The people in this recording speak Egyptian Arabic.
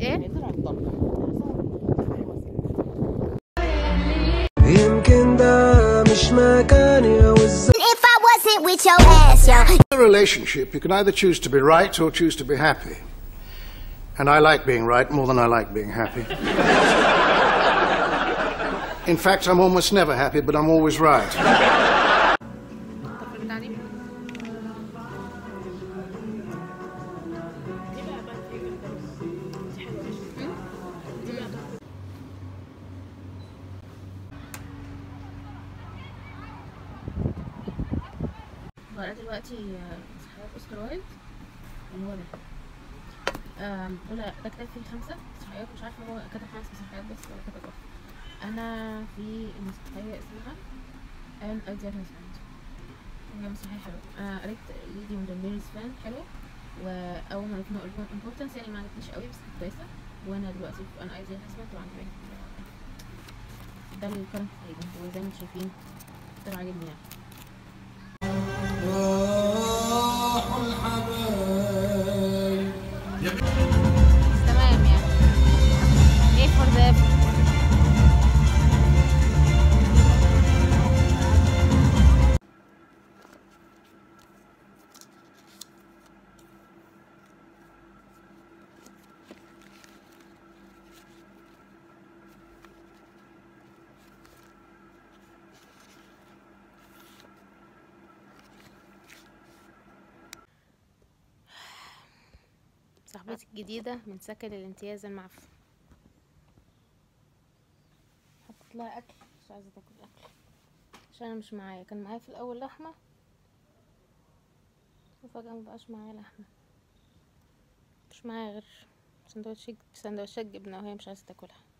ايه هينزل على الضغط يمكن ده مش مكاني او الزمن If I wasn't with your ass, yo. In a relationship, you can either choose to be right or choose to be happy. And I like being right more than I like being happy. In fact, I'm almost never happy, but I'm always right. الطفل بتاع دي بقى دلوقتي صحيح اوسكار وايلد اللي هو ده آم، ولا ده كتاب فيه خمسة صحيحات مش عارفة هو كتب خمس مسرحيات بس ولا كتب واحدة أنا في مسرحية اسمها an ideal husband هي مسرحية حلوة أنا قريت ليدي من ميريز فان حلوة وأول ما قريتها قلت importance يعني ما عجبتنيش قوي بس كانت كويسة وأنا دلوقتي في an ideal husband وعجباني ده الكرنت تقريبا وزي ما انتم شايفين كتاب عاجبني يعني تمام يعني ايه فور ذا صاحبتي الجديدة من سكن الامتياز المعفن حطيت لها أكل مش عايزة تاكل أكل عشان أنا مش معايا كان معايا في الأول لحمة وفجأة مبقاش معايا لحمة مش معايا غير سندوتش سندوتشات جبنة وهي مش عايزة تاكلها